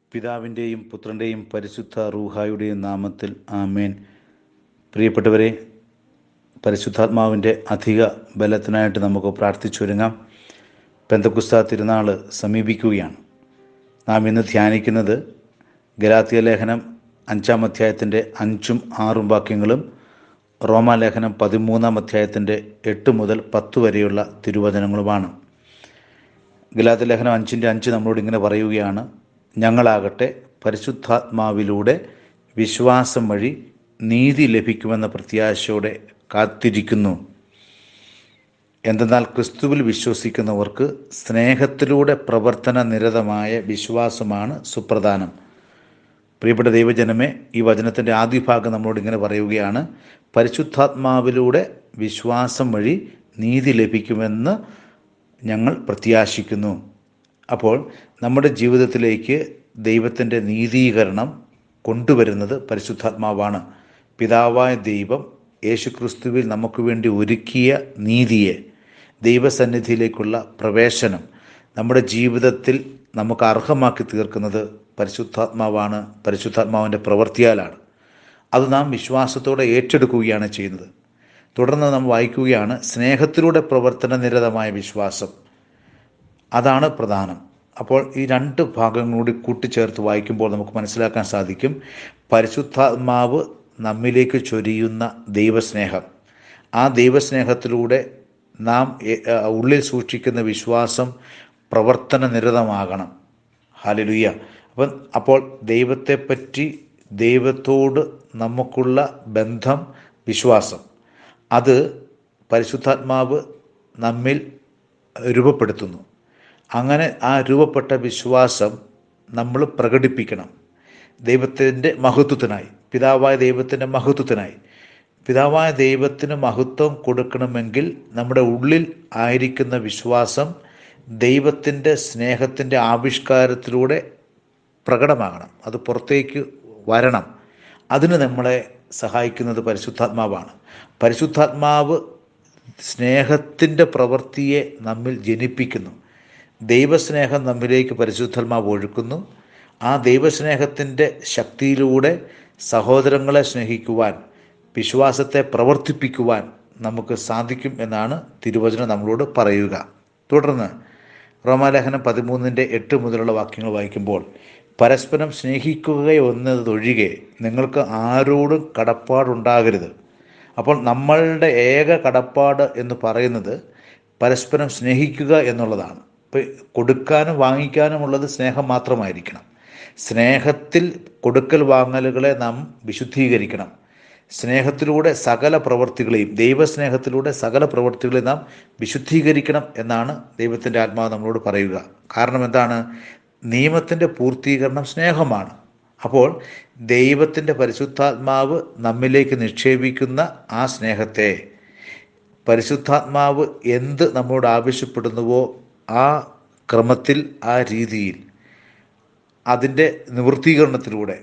പിതാവിൻ്റെയും പുത്രൻ്റെയും പരിശുദ്ധ റൂഹായുടെയും നാമത്തിൽ ആമേൻ പ്രിയപ്പെട്ടവരെ പരിശുദ്ധാത്മാവിൻ്റെ അധിക ബലത്തിനായിട്ട് നമുക്ക് പ്രാർത്ഥിച്ചൊരുങ്ങാം പെന്തക്കുസ്ത തിരുനാൾ സമീപിക്കുകയാണ് നാം ഇന്ന് ധ്യാനിക്കുന്നത് ഗലാത്തിയ ലേഖനം അഞ്ചാം അധ്യായത്തിൻ്റെ അഞ്ചും ആറും വാക്യങ്ങളും റോമാലേഖനം പതിമൂന്നാം അധ്യായത്തിൻ്റെ എട്ട് മുതൽ പത്ത് വരെയുള്ള തിരുവചനങ്ങളുമാണ് ഗലാത്തി ലേഖനം അഞ്ചിൻ്റെ അഞ്ച് നമ്മളോട് ഇങ്ങനെ പറയുകയാണ് ഞങ്ങളാകട്ടെ പരിശുദ്ധാത്മാവിലൂടെ വിശ്വാസം വഴി നീതി ലഭിക്കുമെന്ന പ്രത്യാശയോടെ കാത്തിരിക്കുന്നു എന്തെന്നാൽ ക്രിസ്തുവിൽ വിശ്വസിക്കുന്നവർക്ക് സ്നേഹത്തിലൂടെ പ്രവർത്തന നിരതമായ വിശ്വാസമാണ് സുപ്രധാനം പ്രിയപ്പെട്ട ദൈവജനമേ ഈ വചനത്തിൻ്റെ ആദ്യ ഭാഗം നമ്മളോട് ഇങ്ങനെ പറയുകയാണ് പരിശുദ്ധാത്മാവിലൂടെ വിശ്വാസം വഴി നീതി ലഭിക്കുമെന്ന് ഞങ്ങൾ പ്രത്യാശിക്കുന്നു അപ്പോൾ നമ്മുടെ ജീവിതത്തിലേക്ക് ദൈവത്തിൻ്റെ നീതീകരണം കൊണ്ടുവരുന്നത് പരിശുദ്ധാത്മാവാണ് പിതാവായ ദൈവം യേശുക്രിസ്തുവിൽ നമുക്ക് വേണ്ടി ഒരുക്കിയ നീതിയെ ദൈവസന്നിധിയിലേക്കുള്ള പ്രവേശനം നമ്മുടെ ജീവിതത്തിൽ നമുക്ക് അർഹമാക്കി തീർക്കുന്നത് പരിശുദ്ധാത്മാവാണ് പരിശുദ്ധാത്മാവിൻ്റെ പ്രവൃത്തിയാലാണ് അത് നാം വിശ്വാസത്തോടെ ഏറ്റെടുക്കുകയാണ് ചെയ്യുന്നത് തുടർന്ന് നാം വായിക്കുകയാണ് സ്നേഹത്തിലൂടെ പ്രവർത്തന നിരതമായ വിശ്വാസം അതാണ് പ്രധാനം അപ്പോൾ ഈ രണ്ട് ഭാഗങ്ങളൂടി കൂട്ടിച്ചേർത്ത് വായിക്കുമ്പോൾ നമുക്ക് മനസ്സിലാക്കാൻ സാധിക്കും പരിശുദ്ധാത്മാവ് നമ്മിലേക്ക് ചൊരിയുന്ന ദൈവസ്നേഹം ആ ദൈവസ്നേഹത്തിലൂടെ നാം ഉള്ളിൽ സൂക്ഷിക്കുന്ന വിശ്വാസം പ്രവർത്തന നിരതമാകണം ഹാലലുയ്യ അപ്പം അപ്പോൾ ദൈവത്തെപ്പറ്റി ദൈവത്തോട് നമുക്കുള്ള ബന്ധം വിശ്വാസം അത് പരിശുദ്ധാത്മാവ് നമ്മിൽ രൂപപ്പെടുത്തുന്നു അങ്ങനെ ആ രൂപപ്പെട്ട വിശ്വാസം നമ്മൾ പ്രകടിപ്പിക്കണം ദൈവത്തിൻ്റെ മഹത്വത്തിനായി പിതാവായ ദൈവത്തിൻ്റെ മഹത്വത്തിനായി പിതാവായ ദൈവത്തിന് മഹത്വം കൊടുക്കണമെങ്കിൽ നമ്മുടെ ഉള്ളിൽ ആയിരിക്കുന്ന വിശ്വാസം ദൈവത്തിൻ്റെ സ്നേഹത്തിൻ്റെ ആവിഷ്കാരത്തിലൂടെ പ്രകടമാകണം അത് പുറത്തേക്ക് വരണം അതിന് നമ്മളെ സഹായിക്കുന്നത് പരിശുദ്ധാത്മാവാണ് പരിശുദ്ധാത്മാവ് സ്നേഹത്തിൻ്റെ പ്രവൃത്തിയെ നമ്മിൽ ജനിപ്പിക്കുന്നു ദൈവസ്നേഹം നമ്മിലേക്ക് പരിശുദ്ധാത്മാവ് ഒഴുക്കുന്നു ആ ദൈവസ്നേഹത്തിൻ്റെ ശക്തിയിലൂടെ സഹോദരങ്ങളെ സ്നേഹിക്കുവാൻ വിശ്വാസത്തെ പ്രവർത്തിപ്പിക്കുവാൻ നമുക്ക് സാധിക്കും എന്നാണ് തിരുവചനം നമ്മളോട് പറയുക തുടർന്ന് റോമാലേഖനം പതിമൂന്നിൻ്റെ എട്ട് മുതലുള്ള വാക്യങ്ങൾ വായിക്കുമ്പോൾ പരസ്പരം സ്നേഹിക്കുകയൊന്നതൊഴികെ നിങ്ങൾക്ക് ആരോടും കടപ്പാടുണ്ടാകരുത് അപ്പോൾ നമ്മളുടെ ഏക കടപ്പാട് എന്ന് പറയുന്നത് പരസ്പരം സ്നേഹിക്കുക എന്നുള്ളതാണ് ഇപ്പോൾ കൊടുക്കാനും വാങ്ങിക്കാനും ഉള്ളത് സ്നേഹം മാത്രമായിരിക്കണം സ്നേഹത്തിൽ കൊടുക്കൽ വാങ്ങലുകളെ നാം വിശുദ്ധീകരിക്കണം സ്നേഹത്തിലൂടെ സകല പ്രവൃത്തികളെയും ദൈവസ്നേഹത്തിലൂടെ സകല പ്രവൃത്തികളെയും നാം വിശുദ്ധീകരിക്കണം എന്നാണ് ദൈവത്തിൻ്റെ ആത്മാവ് നമ്മളോട് പറയുക കാരണം എന്താണ് നിയമത്തിൻ്റെ പൂർത്തീകരണം സ്നേഹമാണ് അപ്പോൾ ദൈവത്തിൻ്റെ പരിശുദ്ധാത്മാവ് നമ്മിലേക്ക് നിക്ഷേപിക്കുന്ന ആ സ്നേഹത്തെ പരിശുദ്ധാത്മാവ് എന്ത് നമ്മോട് ആവശ്യപ്പെടുന്നുവോ ആ ക്രമത്തിൽ ആ രീതിയിൽ അതിൻ്റെ നിവൃത്തീകരണത്തിലൂടെ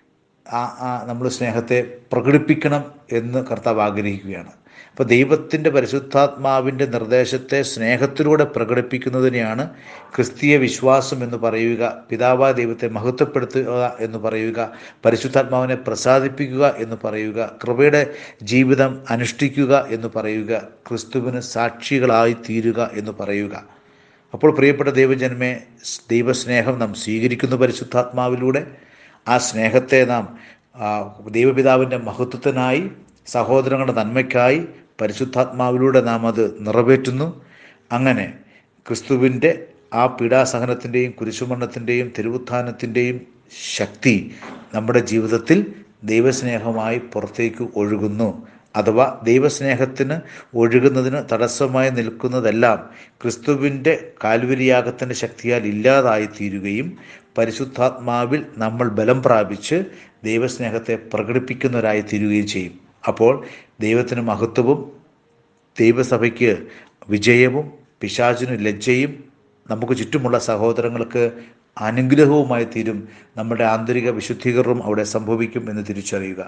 ആ ആ നമ്മൾ സ്നേഹത്തെ പ്രകടിപ്പിക്കണം എന്ന് കർത്താവ് ആഗ്രഹിക്കുകയാണ് അപ്പോൾ ദൈവത്തിൻ്റെ പരിശുദ്ധാത്മാവിൻ്റെ നിർദ്ദേശത്തെ സ്നേഹത്തിലൂടെ പ്രകടിപ്പിക്കുന്നതിനെയാണ് ക്രിസ്തീയ വിശ്വാസം എന്ന് പറയുക പിതാവായ ദൈവത്തെ മഹത്വപ്പെടുത്തുക എന്ന് പറയുക പരിശുദ്ധാത്മാവിനെ പ്രസാദിപ്പിക്കുക എന്ന് പറയുക കൃപയുടെ ജീവിതം അനുഷ്ഠിക്കുക എന്ന് പറയുക ക്രിസ്തുവിന് സാക്ഷികളായി തീരുക എന്ന് പറയുക അപ്പോൾ പ്രിയപ്പെട്ട ദൈവജന്മെ ദൈവസ്നേഹം നാം സ്വീകരിക്കുന്ന പരിശുദ്ധാത്മാവിലൂടെ ആ സ്നേഹത്തെ നാം ദൈവപിതാവിൻ്റെ മഹത്വത്തിനായി സഹോദരങ്ങളുടെ നന്മയ്ക്കായി പരിശുദ്ധാത്മാവിലൂടെ നാം അത് നിറവേറ്റുന്നു അങ്ങനെ ക്രിസ്തുവിൻ്റെ ആ പീഡാസഹനത്തിൻ്റെയും കുരിശുമരണത്തിൻ്റെയും തിരുവുത്ഥാനത്തിൻ്റെയും ശക്തി നമ്മുടെ ജീവിതത്തിൽ ദൈവസ്നേഹമായി പുറത്തേക്ക് ഒഴുകുന്നു അഥവാ ദൈവസ്നേഹത്തിന് ഒഴുകുന്നതിന് തടസ്സമായി നിൽക്കുന്നതെല്ലാം ക്രിസ്തുവിൻ്റെ കാൽവരിയാഗത്തിൻ്റെ ശക്തിയാൽ ഇല്ലാതായി തീരുകയും പരിശുദ്ധാത്മാവിൽ നമ്മൾ ബലം പ്രാപിച്ച് ദൈവസ്നേഹത്തെ പ്രകടിപ്പിക്കുന്നവരായി തീരുകയും ചെയ്യും അപ്പോൾ ദൈവത്തിന് മഹത്വവും ദൈവസഭയ്ക്ക് വിജയവും പിശാചിന് ലജ്ജയും നമുക്ക് ചുറ്റുമുള്ള സഹോദരങ്ങൾക്ക് അനുഗ്രഹവുമായി തീരും നമ്മുടെ ആന്തരിക വിശുദ്ധീകരണവും അവിടെ സംഭവിക്കും എന്ന് തിരിച്ചറിയുക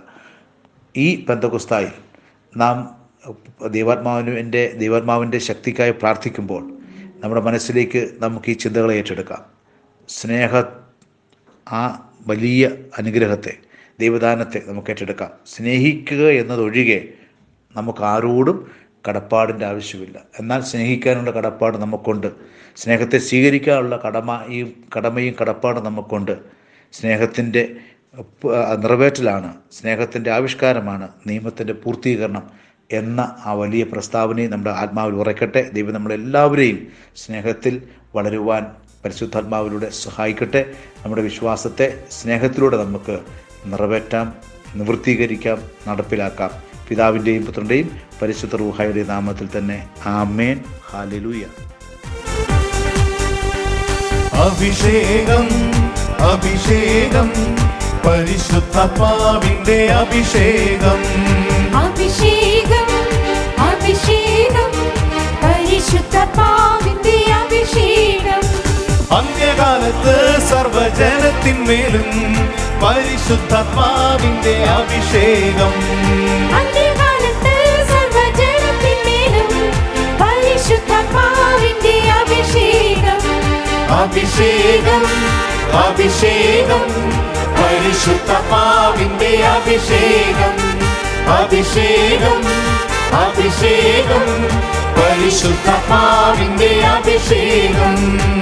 ഈ ബന്ധകുസ്തായിൽ നാം ദൈവാത്മാവിൻ്റെ ദൈവാത്മാവിൻ്റെ ശക്തിക്കായി പ്രാർത്ഥിക്കുമ്പോൾ നമ്മുടെ മനസ്സിലേക്ക് നമുക്ക് ഈ ചിന്തകളെ ഏറ്റെടുക്കാം സ്നേഹ ആ വലിയ അനുഗ്രഹത്തെ ദൈവദാനത്തെ നമുക്ക് ഏറ്റെടുക്കാം സ്നേഹിക്കുക എന്നതൊഴികെ നമുക്ക് ആരോടും കടപ്പാടിൻ്റെ ആവശ്യമില്ല എന്നാൽ സ്നേഹിക്കാനുള്ള കടപ്പാട് നമുക്കുണ്ട് സ്നേഹത്തെ സ്വീകരിക്കാനുള്ള കടമയും കടമയും കടപ്പാടും നമുക്കുണ്ട് സ്നേഹത്തിൻ്റെ പ- നിറവേറ്റലാണ് സ്നേഹത്തിൻ്റെ ആവിഷ്കാരമാണ് നിയമത്തിൻ്റെ പൂർത്തീകരണം എന്ന ആ വലിയ പ്രസ്താവനയും നമ്മുടെ ആത്മാവിൽ ഉറയ്ക്കട്ടെ ദൈവം നമ്മളെല്ലാവരെയും സ്നേഹത്തിൽ വളരുവാൻ പരിശുദ്ധാത്മാവിലൂടെ സഹായിക്കട്ടെ നമ്മുടെ വിശ്വാസത്തെ സ്നേഹത്തിലൂടെ നമുക്ക് നിറവേറ്റാം നിവൃത്തീകരിക്കാം നടപ്പിലാക്കാം പിതാവിൻ്റെയും പുത്രൻ്റെയും പരിശുദ്ധ റൂഹായുടെ നാമത്തിൽ തന്നെ ആമേൻ ഹാലലൂയ അഭിഷേകം അഭിഷേകം പരിശുദ്ധാത്മാവിന്റെ അഭിഷേകം അഭിഷേകം അഭിഷേകം പരിശുദ്ധാത്മാവിന്റെ അഭിഷേകം അന്ത്യകാലത്ത് സർവജനത്തിന്മേലും പരിശുദ്ധാത്മാവിന്റെ അഭിഷേകം അന്ത്യകാലത്ത് സർവ്വജനത്തിന്മേലും പരിശുദ്ധാത്മാവിന്റെ അഭിഷേകം അഭിഷേകം അഭിഷേകം പരിശുദ്ധാത്മാവിന്റെ അഭിഷേകം അഭിഷേകം അഭിഷേകം പരിശുദ്ധാത്മാവിന്റെ അഭിഷേകം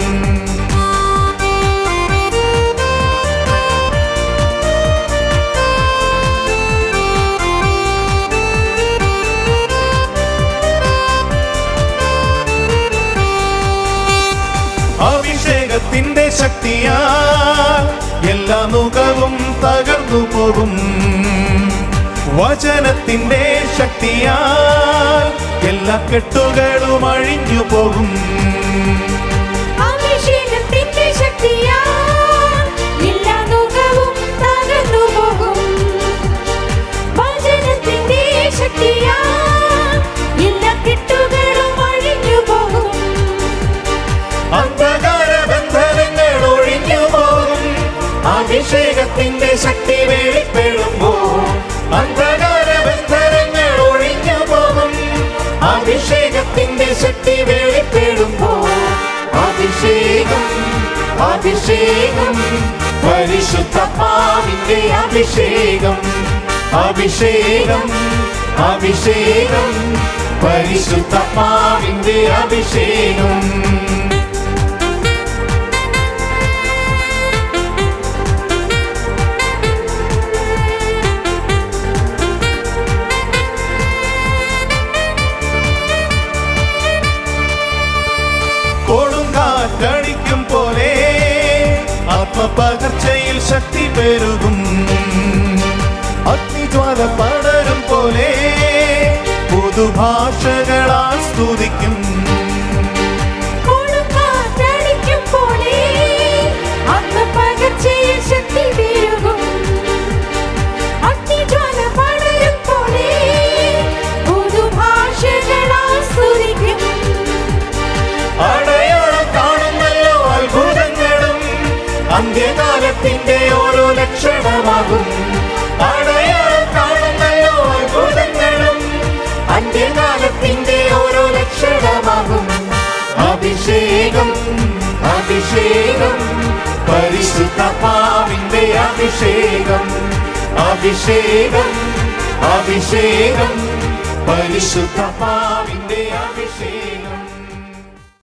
അഭിഷേകത്തിന്റെ ശക്തിയാൽ എല്ലാ മുഖവും തകർന്നു പോകും വചനത്തിന്റെ ശക്തിയാൽ എല്ലാ കെട്ടുകളും അഴിഞ്ഞു പോകും അഭിഷേകത്തിന്റെ ശക്തിയാൽ എല്ലാ ദുഃഖവും തകർന്നു പോകും വചനത്തിന്റെ ശക്തിയാൽ എല്ലാ കെട്ടുകളും അഴിഞ്ഞു പോകും അന്ധകാര ബന്ധനങ്ങൾ ഒഴിഞ്ഞു പോകും അഭിഷേകത്തിന്റെ ശക്തി വെളിപ്പെടുമ്പോൾ അന്ധകാര ബന്ധനങ്ങൾ ഒഴിഞ്ഞു പോകും അഭിഷേകത്തിന്റെ ശക്തി വെളിപ്പെടുമ്പോൾ അഭിഷേകം അഭിഷേകം പരിശുദ്ധാത്മാവിന്റെ അഭിഷേകം അഭിഷേകം അഭിഷേകം പരിശുദ്ധാത്മാവിന്റെ അഭിഷേകം കൊടുങ്കാറ്റടിക്കും പോലെ ആത്മപകർച്ചയിൽ ശക്തി പെരുകും അഗ്നിജ്വാല പടരും പോലെ പുതുഭാഷകളാൽ സ്തുതിക്കും കൊടുങ്കാറ്റടിക്കും പോലെ ആത്മപകർച്ചയിൽ ശക്തി പെരുകും. അഗ്നിജ്വാല പടരും പോലെ പുതുഭാഷകളാൽ സ്തുതിക്കും. അടയാളം കാണുന്നല്ലോ അത്ഭുതങ്ങളും അന്ത്യകാലത്തിന്റെ ഓരോ ലക്ഷണമാകും അടയാളം കാണുന്നല്ലോ അത്ഭുതങ്ങളും അന്ത്യകാലത്തിന്റെ ഓരോ ലക്ഷണമാകും അഭിഷേകം അഭിഷേകം പരിശുദ്ധാത്മാവിന്റെ അഭിഷേകം അഭിഷേകം അഭിഷേകം പരിശുദ്ധാത്മാവിന്റെ അഭിഷേകം